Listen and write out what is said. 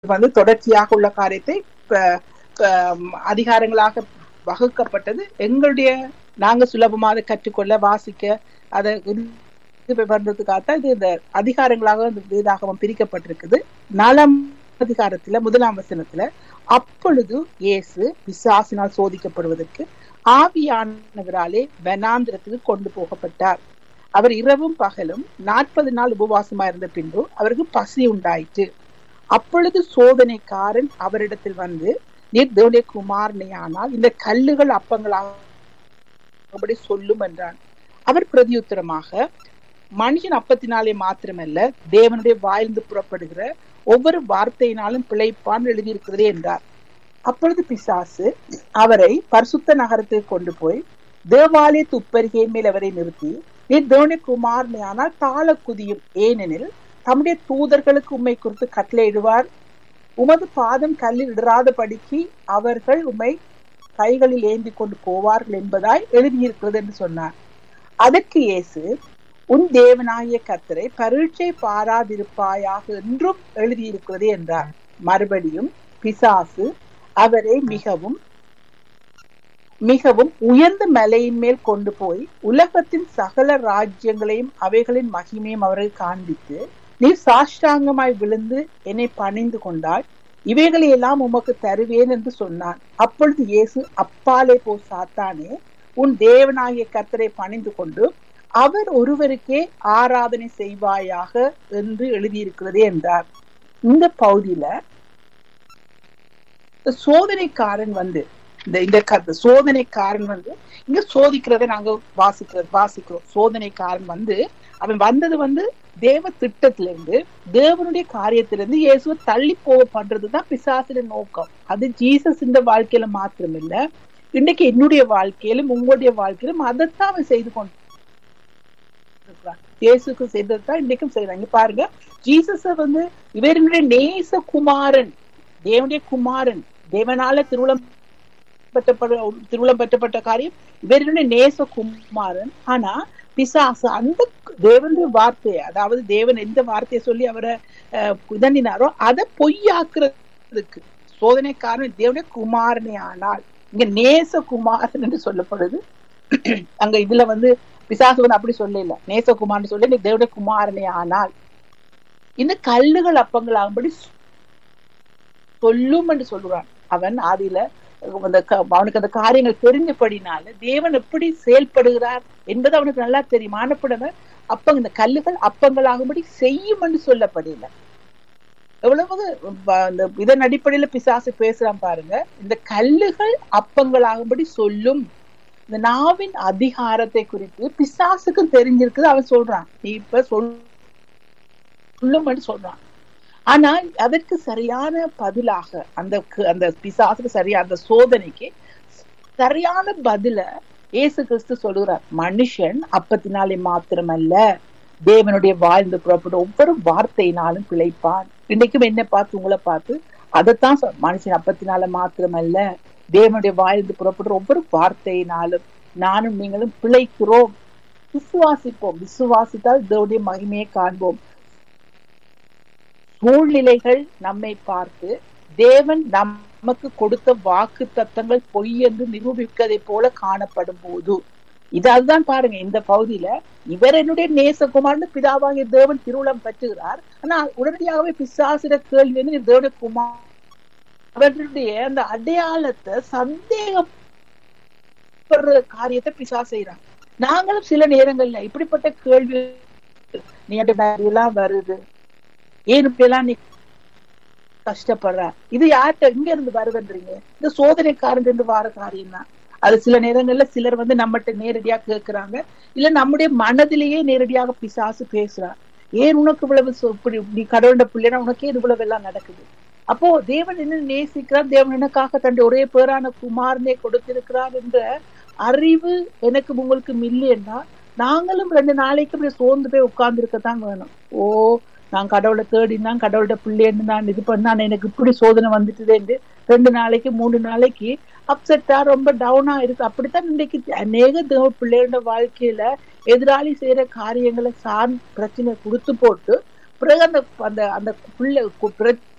வந்து தொடர்ச்சியாக உள்ள காரியத்தை ப- ப- அதிகாரங்களாக வகுக்கப்பட்டது எங்களுடைய நாங்க சுலபமாக அதை கற்றுக்கொள்ள வாசிக்க அதை இது பண்றதுக்காகத்தான் இது இந்த அதிகாரங்களாக இந்த வேதாகமம் பிரிக்கப்பட்டிருக்குது நாலாம் அதிகாரத்துல முதலாம் வசனத்துல அப்பொழுது இயேசு பிசாசினால் சோதிக்கப்படுவதற்கு ஆவியானவராலே வனாந்திரத்துக்கு கொண்டு போகப்பட்டார் அவர் இரவும் பகலும் நாற்பது நாள் உபவாசமா இருந்த பின்பு அவருக்கு பசி உண்டாயிற்று அப்பொழுது சோதனைக்காரன் அவரிடத்தில் வந்து நீர் தேவனுடைய குமாரனையானால் இந்த கல்லுகள் அப்பங்களாக சொல்லும் என்றான் அவர் பிரதியுத்தரமாக மனுஷன் அப்பத்தினாலே மாத்திரமல்ல தேவனுடைய வாயிலிருந்து புறப்படுகிற ஒவ்வொரு வார்த்தையினாலும் பிழைப்பான் எழுதியிருக்கிறதே என்றார் அப்பொழுது பிசாசு அவரை பரிசுத்த நகரத்துக்கு கொண்டு போய் தேவாலய துப்பருகை மேல் அவரை நிறுத்தி நீ தேவனுடைய குமாரனை ஆனால் தாள குதியும் ஏனெனில் தம்முடைய தூதர்களுக்கு உண்மை குறித்து கட்டளையிடுவார் உமது பாதம் கல்லில் இடராதபடிக்கு அவர்கள் உம்மை கைகளில் ஏந்தி கொண்டு போவார்கள் என்பதாய் எழுதியிருக்கிறது என்று சொன்னார் அதற்கு இயேசு உன் தேவனாகிய கத்தரை பரீட்சை பாராதிருப்பாயாக என்றும் எழுதியிருக்கிறது என்றார் மறுபடியும் பிசாசு அவரை மிகவும் மிகவும் உயர்ந்த மலையின் மேல் கொண்டு போய் உலகத்தின் சகல ராஜ்யங்களையும் அவைகளின் மகிமையும் அவர்கள் காண்பித்து நீ சாஷ்டாங்கமாய் விழுந்து என்னை பணிந்து கொண்டால் இவைகளை எல்லாம் உமக்கு தருவேன் என்று சொன்னான் அப்பொழுது இயேசு அப்பாலே போ சாத்தானே உன் தேவனாகிய கத்தரை பணிந்து கொண்டு அவர் ஒருவருக்கே ஆராதனை செய்வாயாக என்று எழுதியிருக்கிறதே என்றார் இந்த பகுதியில இந்த சோதனைக்காரன் வந்து இந்த இந்த க- சோதனைக்காரன் வந்து இங்க சோதிக்கிறதை நாங்க வாசிக்கிற வாசிக்கிறோம் சோதனைக்காரன் வந்து அவன் வந்தது வந்து தேவ திட்டத்துல இருந்து தேவனுடைய காரியத்திலிருந்து இயேசுவை தள்ளி போக பண்றதுதான் பிசாசின நோக்கம் அது ஜீசஸ் இந்த வாழ்க்கையில மாத்திரம் இல்ல இன்னைக்கு என்னுடைய வாழ்க்கையிலும் உங்களுடைய வாழ்க்கையிலும் அதைத்தான் அவன் செய்து கொண்டு இருக்கிறான். இயேசுக்கு செய்ததுதான் இன்னைக்கும் செய்யறாங்க பாருங்க ஜீசஸ வந்து இவருடைய நேச குமாரன் தேவனுடைய குமாரன் தேவனால திருவுளம் பெற்றப்பட திருவுளம் பெற்றப்பட்ட காரியம் இவருடைய நேச குமாரன் ஆனா பிசாசு அந்த தேவனுடைய வார்த்தையை அதாவது தேவன் எந்த வார்த்தையை சொல்லி அவரை அஹ், இதண்டினாரோ அதை பொய்யாக்குறதுக்கு சோதனைக்காரன் தேவனுடைய குமாரனே ஆனால் இங்க நேச குமாரன் என்று சொல்லப்படுது அங்க இதுல வந்து பிசாசு வந்து அப்படி சொல்லல நேசகுமார்னு சொல்லி நீ தேவனுடைய குமாரனே ஆனால் இந்த கல்லுகள் அப்பங்கள் ஆகும்படி சொல்லும் என்று சொல்லுறான் அவன் ஆதியில அந்த க- அவனுக்கு அந்த காரியங்கள் தெரிஞ்சபடினால தேவன் எப்படி செயல்படுகிறார் என்பது அவனுக்கு நல்லா தெரியும் ஆனப்படவன் அப்ப இந்த கல்லுகள் அப்பங்களாகும்படி செய்யும் என்று சொல்லப்படல எவ்வளவு ப- இந்த இதன் அடிப்படையில பிசாசு பேசுறான் பாருங்க இந்த கல்லுகள் அப்பங்களாகும்படி சொல்லும் இந்த நாவின் அதிகாரத்தை குறித்து பிசாசுக்கும் தெரிஞ்சிருக்குது அவன் சொல்றான் நீ இப்ப சொல் சொல்லும்படி சொல்றான் ஆனா அதற்கு சரியான பதிலாக அந்த கு- அந்த பிசாசுக்கு சரியா அந்த சோதனைக்கு சரியான பதில இயேசு கிறிஸ்து சொல்லுகிறார் மனுஷன் அப்பத்தினாலே மாத்திரமல்ல தேவனுடைய வாழ்ந்து புறப்படும் ஒவ்வொரு வார்த்தையினாலும் பிழைப்பான் இன்னைக்கும் என்ன பார்த்து உங்களை பார்த்து அதைத்தான் சொல் மனுஷன் அப்பத்தினால மாத்திரமல்ல தேவனுடைய வாழ்ந்து புறப்படுற ஒவ்வொரு வார்த்தையினாலும் நானும் நீங்களும் பிழைக்கிறோம் விசுவாசிப்போம் விசுவாசித்தால் தேவனுடைய மகிமையை காண்போம் சூழ்நிலைகள் நம்மை பார்த்து தேவன் நமக்கு கொடுத்த வாக்கு தத்தங்கள் பொய் என்று நிரூபிப்பதை போல காணப்படும் போது இது அதுதான் பாருங்க இந்த பகுதியில இவர் என்னுடைய நேசகுமார்னு பிதாவாகிய தேவன் திருவுளம் பெற்றுகிறார் ஆனா உடனடியாகவே பிசாசிட கேள்வி வந்து நீ தேவனுடைய குமார் அவர்களுடைய அந்த அடையாளத்தை சந்தேகப்படுற காரியத்தை பிசா செய்யறாங்க நாங்களும் சில நேரங்கள்ல இப்படிப்பட்ட கேள்வி நீ எல்லாம் வருது ஏன் இப்படி எல்லாம் நீ கஷ்டப்படுற இது யார்கிட்ட எங்க இருந்து வருதுன்றீங்க இந்த சோதனைக்காரன் இருந்து வார காரியம் தான் அது சில நேரங்கள்ல சிலர் வந்து நம்மகிட்ட நேரடியா கேட்கிறாங்க இல்ல நம்முடைய மனதிலேயே நேரடியாக பிசாசு பேசுறான் ஏன் உனக்கு இவ்வளவு சொ- இப்படி நீ கடவுள பிள்ளைனா உனக்கே இது இவ்வளவு எல்லாம் நடக்குது அப்போ தேவன் என்ன நேசிக்கிறார் தேவன் எனக்காக தன்னுடைய ஒரே பேரான குமாரனை கொடுத்திருக்கிறார் என்ற அறிவு எனக்கு உங்களுக்கு மில்லியன்னா நாங்களும் ரெண்டு நாளைக்கு இப்படி சோர்ந்து போய் உட்கார்ந்து இருக்கத்தான் வேணும் ஓ நான் கடவுளை தேடினான் கடவுளோட பிள்ளைன்னு நான் இது பண்ணான் எனக்கு இப்படி சோதனை வந்துட்டுதேன்னு ரெண்டு நாளைக்கு மூணு நாளைக்கு அப்செட்டா ரொம்ப டவுனா இருக்கு அப்படித்தான் இன்னைக்கு அநேக தேவ பிள்ளைகளோட வாழ்க்கையில எதிராளி செய்யற காரியங்களை சார்ந்த பிரச்சனை கொடுத்து போட்டு பிறகு அந்த அந்த அந்த பிள்ளை கு- பிர-